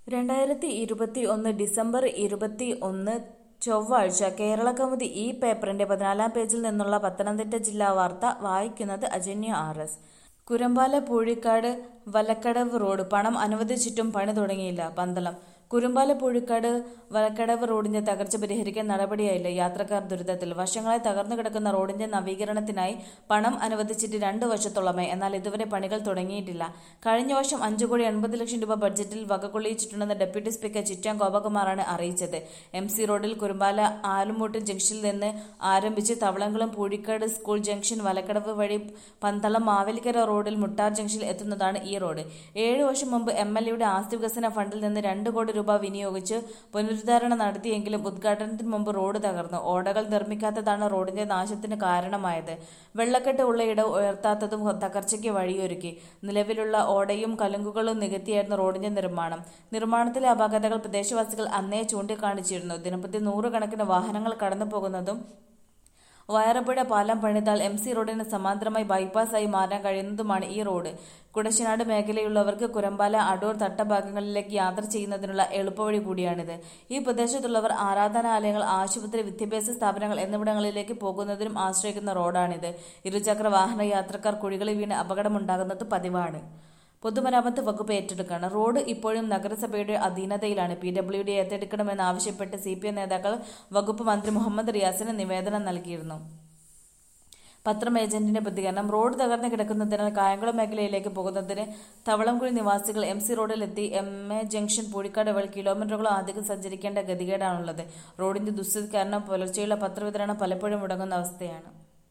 രണ്ടായിരത്തി ഇരുപത്തി ഒന്ന് ഡിസംബർ ഇരുപത്തി ഒന്ന് ചൊവ്വാഴ്ച കേരളകൗമുദി ഈ പേപ്പറിന്റെ പതിനാലാം പേജിൽ നിന്നുള്ള പത്തനംതിട്ട ജില്ലാ വാർത്ത വായിക്കുന്നത് Ajanya R S Kurampala Poozhikkad Valakkadavu road പണം അനുവദിച്ചിട്ടും പണി തുടങ്ങിയില്ല പന്തളം കുരുമ്പാല പൂഴിക്കാട് വലക്കടവ് റോഡിന്റെ തകർച്ച പരിഹരിക്കാൻ നടപടിയായില്ല യാത്രക്കാർ ദുരിതത്തിൽ വർഷങ്ങളായി തകർന്നു കിടക്കുന്ന റോഡിന്റെ നവീകരണത്തിനായി പണം അനുവദിച്ചിട്ട് രണ്ടു വർഷത്തോളമായി എന്നാൽ ഇതുവരെ പണികൾ തുടങ്ങിയിട്ടില്ല കഴിഞ്ഞ വർഷം അഞ്ചു കോടി എൺപത് ലക്ഷം രൂപ ബഡ്ജറ്റിൽ വകകൊള്ളിച്ചിട്ടുണ്ടെന്ന് ഡെപ്യൂട്ടി സ്പീക്കർ ചിറ്റാൻ ഗോപകുമാറാണ് അറിയിച്ചത് എം സി റോഡിൽ കുരുമ്പാല ആലുമൂട്ട് ജംഗ്ഷനിൽ നിന്ന് ആരംഭിച്ച് തവളംകുളം പൂഴിക്കാട് സ്കൂൾ ജംഗ്ഷൻ വലക്കടവ് വഴി പന്തളം മാവേലിക്കര റോഡിൽ മുട്ടാർ ജംഗ്ഷനിൽ എത്തുന്നതാണ് ഈ റോഡ് ഏഴു വർഷം മുമ്പ് എം എൽ എയുടെ ആസ്തി വികസന ഫണ്ടിൽ നിന്ന് രണ്ട് കോടി രൂപ വിനിയോഗിച്ച് പുനരുദ്ധാരണം നടത്തിയെങ്കിലും ഉദ്ഘാടനത്തിന് മുമ്പ് റോഡ് തകർന്നു ഓടകൾ നിർമ്മിക്കാത്തതാണ് റോഡിന്റെ നാശത്തിന് കാരണമായത് വെള്ളക്കെട്ട് ഉള്ളയിടം ഉയർത്താത്തതും തകർച്ചയ്ക്ക് വഴിയൊരുക്കി നിലവിലുള്ള ഓടയും കലുങ്കുകളും നികത്തിയായിരുന്നു റോഡിന്റെ നിർമ്മാണം നിർമ്മാണത്തിലെ അപാകതകൾ പ്രദേശവാസികൾ അന്നേ ചൂണ്ടിക്കാണിച്ചിരുന്നു ദിനപ്രതി നൂറുകണക്കിന് വാഹനങ്ങൾ കടന്നു പോകുന്നതും വയറപ്പുഴ പാലം പണിതാൽ എം സി റോഡിന് സമാന്തരമായി ബൈപ്പാസായി മാറാൻ കഴിയുന്നതുമാണ് ഈ റോഡ് കുടശനാട് മേഖലയുള്ളവർക്ക് കുരമ്പാല അടൂർ തട്ടഭാഗങ്ങളിലേക്ക് യാത്ര ചെയ്യുന്നതിനുള്ള എളുപ്പവഴി കൂടിയാണിത് ഈ പ്രദേശത്തുള്ളവർ ആരാധനാലയങ്ങൾ ആശുപത്രി വിദ്യാഭ്യാസ സ്ഥാപനങ്ങൾ എന്നിവിടങ്ങളിലേക്ക് പോകുന്നതിനും ആശ്രയിക്കുന്ന റോഡാണിത് ഇരുചക്ര വാഹന യാത്രക്കാർ കുഴികളിൽ വീണ് അപകടമുണ്ടാകുന്നത് പതിവാണ് പൊതുമരാമത്ത് വകുപ്പ് ഏറ്റെടുക്കണം റോഡ് ഇപ്പോഴും നഗരസഭയുടെ അധീനതയിലാണ് പി ഡബ്ല്യു ഡി ഏറ്റെടുക്കണമെന്നാവശ്യപ്പെട്ട് സി പി എം നേതാക്കൾ വകുപ്പ് മന്ത്രി മുഹമ്മദ് റിയാസിന് നിവേദനം നൽകിയിരുന്നു പത്രം ഏജന്റിന്റെ പ്രതികരണം റോഡ് തകർന്നു കിടക്കുന്നതിനാൽ കായംകുളം മേഖലയിലേക്ക് പോകുന്നതിന് തവളംകുഴി നിവാസികൾ എം സി റോഡിലെത്തി എം എ ജംഗ്ഷൻ പൂഴിക്കാട് വഴി കിലോമീറ്ററുകളോ അധികം സഞ്ചരിക്കേണ്ട ഗതികേടാണുള്ളത് റോഡിന്റെ ദുസ്ഥിതി കാരണം പുലർച്ചെയുള്ള പത്രവിതരണം പലപ്പോഴും മുടങ്ങുന്ന അവസ്ഥയാണ്